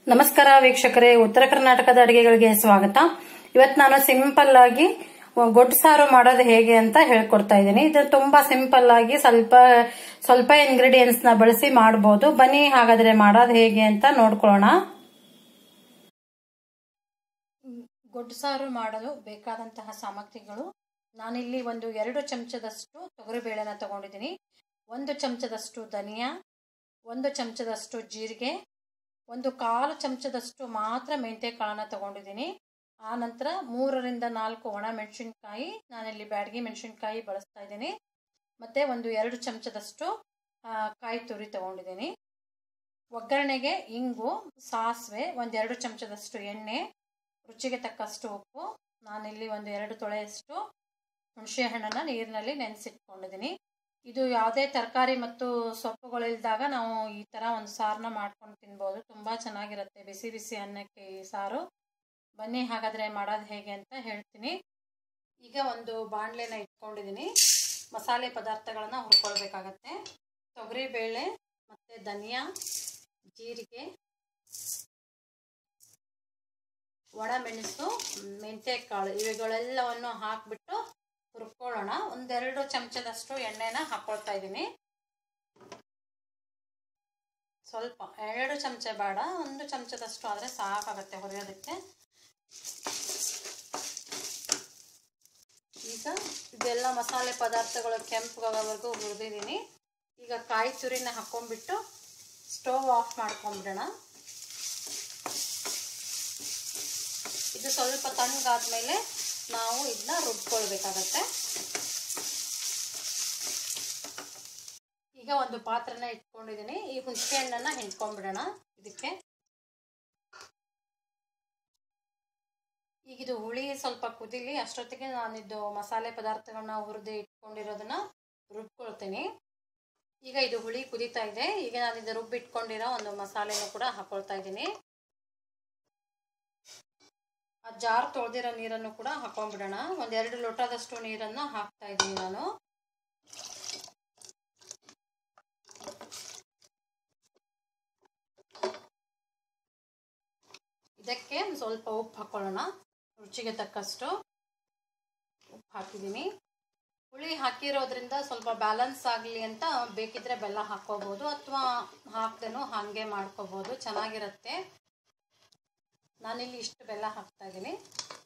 ನಮಸ್ಕಾರ ವೀಕ್ಷಕರೇ ಉತ್ತರ ಕರ್ನಾಟಕದ ಅಡಿಗೆಗಳಿಗೆ ಸ್ವಾಗತ ಇವತ್ತು ನಾನು ಸಿಂಪಲ್ ಆಗಿ ಗೊಡ್ಡು ಸಾರು ಮಾಡೋದು ಹೇಗೆ ಅಂತ ಹೇಳ್ಕೊಡ್ತಾ ಇದ್ದೀನಿ ಇದು ತುಂಬಾ ಸಿಂಪಲ್ ಆಗಿ ಸ್ವಲ್ಪ ಸ್ವಲ್ಪ ಇಂಗ್ರೀಡಿಯೆಂಟ್ಸ್ ನ ಬಳಸಿ ಮಾಡಬಹುದು ಬನ್ನಿ ಹಾಗಾದ್ರೆ ಮಾಡೋದು ಹೇಗೆ ಅಂತ ನೋಡ್ಕೊಳ್ಳೋಣ ಗೊಡ್ಡು ಸಾರು ಮಾಡಲು ಬೇಕಾದಂತಹ ಸಾಮಗ್ರಿಗಳು ನಾನಿಲ್ಲಿ ಒಂದು ಎರಡು ಚಮಚದಷ್ಟು ತೊಗರಿಬೇಳೆನ ತಗೊಂಡಿದ್ದೀನಿ ಒಂದು ಚಮಚದಷ್ಟು ಧನಿಯಾ ಒಂದು ಚಮಚದಷ್ಟು ಜೀರಿಗೆ ಒಂದು ಕಾಲು ಚಮಚದಷ್ಟು ಮಾತ್ರ ಮೆಂತ್ಯ ಕಾಳನ್ನ ತಗೊಂಡಿದ್ದೀನಿ ಆ ನಂತರ ಮೂರರಿಂದ ನಾಲ್ಕು ಒಣ ಮೆಣಸಿನ್ಕಾಯಿ ನಾನಿಲ್ಲಿ ಬ್ಯಾಡಗಿ ಮೆಣಸಿನ್ಕಾಯಿ ಬಳಸ್ತಾ ಇದ್ದೀನಿ ಮತ್ತು ಒಂದು ಎರಡು ಚಮಚದಷ್ಟು ಕಾಯಿ ತುರಿ ತಗೊಂಡಿದ್ದೀನಿ ಒಗ್ಗರಣೆಗೆ ಇಂಗು ಸಾಸಿವೆ ಒಂದೆರಡು ಚಮಚದಷ್ಟು ಎಣ್ಣೆ ರುಚಿಗೆ ತಕ್ಕಷ್ಟು ಉಪ್ಪು ನಾನಿಲ್ಲಿ ಒಂದು ಎರಡು ತೊಳೆಯಷ್ಟು ಹುಣಸೆ ಹಣ್ಣನ್ನು ನೀರಿನಲ್ಲಿ ನೆನೆಸಿಟ್ಕೊಂಡಿದ್ದೀನಿ ಇದು ಯಾವುದೇ ತರಕಾರಿ ಮತ್ತು ಸೊಪ್ಪುಗಳಿಲ್ದಾಗ ನಾವು ಈ ಥರ ಒಂದು ಸಾರನ್ನ ಮಾಡ್ಕೊಂಡು ತಿನ್ಬೋದು ತುಂಬ ಚೆನ್ನಾಗಿರುತ್ತೆ ಬಿಸಿ ಬಿಸಿ ಅನ್ನಕ್ಕೆ ಈ ಸಾರು ಬನ್ನಿ ಹಾಗಾದರೆ ಮಾಡೋದು ಹೇಗೆ ಅಂತ ಹೇಳ್ತೀನಿ ಈಗ ಒಂದು ಬಾಣಲೆನ ಇಟ್ಕೊಂಡಿದ್ದೀನಿ ಮಸಾಲೆ ಪದಾರ್ಥಗಳನ್ನ ಹುರ್ಕೊಳ್ಬೇಕಾಗತ್ತೆ ತೊಗರಿಬೇಳೆ ಮತ್ತು ಧನಿಯಾ ಜೀರಿಗೆ ಒಣಮೆಣಸು ಮೆಂತ್ಯಕಾಳು ಇವುಗಳೆಲ್ಲವನ್ನು ಹಾಕಿಬಿಟ್ಟು ಹುರ್ಕೊಳ್ಳೋಣ ಒಂದೆರಡು ಚಮಚದಷ್ಟು ಎಣ್ಣೆನ ಹಾಕ್ಕೊಳ್ತಾ ಇದ್ದೀನಿ ಸ್ವಲ್ಪ ಎರಡು ಚಮಚ ಬೇಡ ಒಂದು ಚಮಚದಷ್ಟು ಆದರೆ ಸಾಕಾಗತ್ತೆ ಹುರಿಯೋದಕ್ಕೆ ಈಗ ಇದೆಲ್ಲ ಮಸಾಲೆ ಪದಾರ್ಥಗಳು ಕೆಂಪುಗಾಗೋವರೆಗೂ ಹುರಿದಿದ್ದೀನಿ ಈಗ ಕಾಯಿ ತುರಿನ ಹಾಕ್ಕೊಂಡ್ಬಿಟ್ಟು ಸ್ಟವ್ ಆಫ್ ಮಾಡ್ಕೊಂಬಿಡೋಣ ಇದು ಸ್ವಲ್ಪ ತಣ್ಣಗಾದ್ಮೇಲೆ ನಾವು ಇದನ್ನ ರುಬ್ಕೊಳ್ಬೇಕಾಗತ್ತೆ ಈಗ ಒಂದು ಪಾತ್ರನ ಇಟ್ಕೊಂಡಿದ್ದೀನಿ ಈ ಹುಣಸೆ ಹಣ್ಣನ್ನ ಹಿಂಡ್ಕೊಂಡ್ಬಿಡೋಣ ಇದಕ್ಕೆ ಈಗ ಇದು ಹುಳಿ ಸ್ವಲ್ಪ ಕುದಿಲಿ ಅಷ್ಟೊತ್ತಿಗೆ ನಾನಿದ್ದು ಮಸಾಲೆ ಪದಾರ್ಥಗಳನ್ನ ಹುರಿದು ಇಟ್ಕೊಂಡಿರೋದನ್ನ ರುಬ್ಕೊಳ್ತೀನಿ ಈಗ ಇದು ಹುಳಿ ಕುದೀತಾ ಇದೆ ಈಗ ನಾನಿದು ರುಬ್ಬಿಟ್ಕೊಂಡಿರೋ ಒಂದು ಮಸಾಲೆನೂ ಕೂಡ ಹಾಕೊಳ್ತಾ ಇದ್ದೀನಿ ಆ ಜಾರ್ ತೊಳೆದಿರೋ ನೀರನ್ನು ಕೂಡ ಹಾಕೊಂಡ್ಬಿಡೋಣ ಒಂದೆರಡು ಲೋಟದಷ್ಟು ನೀರನ್ನು ಹಾಕ್ತಾ ಇದ್ದೀನಿ ನಾನು ಇದಕ್ಕೆ ಸ್ವಲ್ಪ ಉಪ್ಪು ಹಾಕೊಳ್ಳೋಣ ರುಚಿಗೆ ತಕ್ಕಷ್ಟು ಉಪ್ಪು ಹಾಕಿದ್ದೀನಿ ಹುಳಿ ಹಾಕಿರೋದ್ರಿಂದ ಸ್ವಲ್ಪ ಬ್ಯಾಲೆನ್ಸ್ ಆಗಲಿ ಅಂತ ಬೇಕಿದ್ರೆ ಬೆಲ್ಲ ಹಾಕ್ಕೋಬೋದು ಅಥವಾ ಹಾಕ್ದೇನೂ ಹಾಗೆ ಮಾಡ್ಕೋಬೋದು ಚೆನ್ನಾಗಿರುತ್ತೆ ನಾನಿಲ್ಲಿ ಇಷ್ಟು ಬೆಲ್ಲ ಹಾಕ್ತಾ ಇದ್ದೀನಿ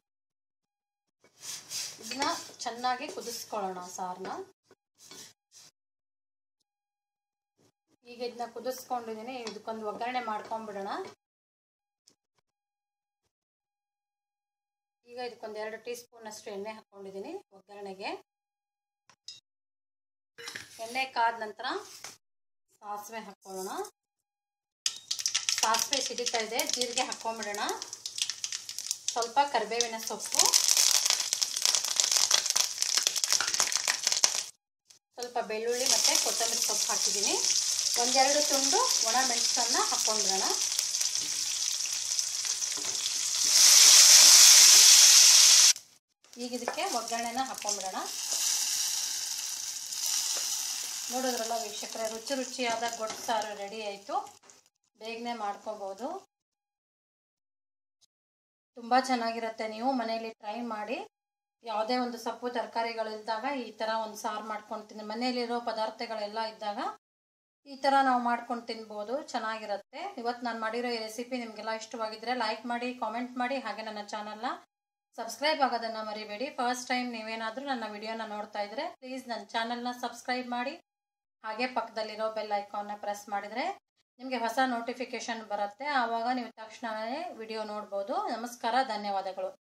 ಇದನ್ನ ಚೆನ್ನಾಗಿ ಕುದಿಸ್ಕೊಳ್ಳೋಣ ಸಾರನ್ನ ಈಗ ಇದನ್ನ ಕುದಿಸ್ಕೊಂಡಿದ್ದೀನಿ ಇದಕ್ಕೊಂದು ಒಗ್ಗರಣೆ ಮಾಡ್ಕೊಂಡ್ಬಿಡೋಣ ಈಗ ಇದಕ್ಕೊಂದು ಎರಡು ಟೀ ಸ್ಪೂನ್ ಅಷ್ಟು ಎಣ್ಣೆ ಹಾಕ್ಕೊಂಡಿದ್ದೀನಿ ಒಗ್ಗರಣೆಗೆ ಎಣ್ಣೆ ಕಾದ ನಂತರ ಸಾಸಿವೆ ಹಾಕ್ಕೊಳ್ಳೋಣ ಸಾಸಿವೆ ಸಿಡಿತಾ ಇದೆ ಜೀರಿಗೆ ಹಾಕ್ಕೊಂಬಿಡೋಣ ಸ್ವಲ್ಪ ಕರಿಬೇವಿನ ಸೊಪ್ಪು ಸ್ವಲ್ಪ ಬೆಳ್ಳುಳ್ಳಿ ಮತ್ತು ಕೊತ್ತಂಬರಿ ಸೊಪ್ಪು ಹಾಕಿದ್ದೀನಿ ಒಂದೆರಡು ತುಂಡು ಒಣ ಮೆಣಸನ್ನು ಹಾಕ್ಕೊಂಡ್ಬಿಡೋಣ ಈಗ ಇದಕ್ಕೆ ಒಗ್ಗರಣೆನ ಹಾಕ್ಕೊಂಬಿಡೋಣ ನೋಡಿದ್ರಲ್ಲ ವೀಕ್ಷಕರೇ ರುಚಿ ರುಚಿಯಾದ ಗೊಡ್ಡು ಸಾರು ರೆಡಿ ಆಯಿತು ಬೇಗನೆ ಮಾಡ್ಕೋಬೋದು ತುಂಬ ಚೆನ್ನಾಗಿರುತ್ತೆ ನೀವು ಮನೆಯಲ್ಲಿ ಟ್ರೈ ಮಾಡಿ ಯಾವುದೇ ಒಂದು ಸೊಪ್ಪು ತರಕಾರಿಗಳಿದ್ದಾಗ ಈ ಥರ ಒಂದು ಸಾರು ಮಾಡ್ಕೊಂಡು ತಿನ್ನಿ ಮನೆಯಲ್ಲಿರೋ ಪದಾರ್ಥಗಳೆಲ್ಲ ಇದ್ದಾಗ ಈ ಥರ ನಾವು ಮಾಡ್ಕೊಂಡು ತಿನ್ಬೋದು ಚೆನ್ನಾಗಿರುತ್ತೆ ಇವತ್ತು ನಾನು ಮಾಡಿರೋ ಈ ರೆಸಿಪಿ ನಿಮಗೆಲ್ಲ ಇಷ್ಟವಾಗಿದ್ದರೆ ಲೈಕ್ ಮಾಡಿ ಕಾಮೆಂಟ್ ಮಾಡಿ ಹಾಗೆ ನನ್ನ ಚಾನಲ್ನ ಸಬ್ಸ್ಕ್ರೈಬ್ ಆಗೋದನ್ನು ಮರಿಬೇಡಿ ಫಸ್ಟ್ ಟೈಮ್ ನೀವೇನಾದರೂ ನನ್ನ ವಿಡಿಯೋನ ನೋಡ್ತಾ ಇದ್ದರೆ ಪ್ಲೀಸ್ ನನ್ನ ಚಾನಲ್ನ ಸಬ್ಸ್ಕ್ರೈಬ್ ಮಾಡಿ ಹಾಗೆ ಪಕ್ಕದಲ್ಲಿರೋ ಬೆಲ್ ಐಕಾನ್ನ ಪ್ರೆಸ್ ಮಾಡಿದರೆ ನಿಮಗೆ ಹೊಸ ನೋಟಿಫಿಕೇಷನ್ ಬರುತ್ತೆ ಆವಾಗ ನೀವು ತಕ್ಷಣವೇ ವಿಡಿಯೋ ನೋಡ್ಬೋದು ನಮಸ್ಕಾರ ಧನ್ಯವಾದಗಳು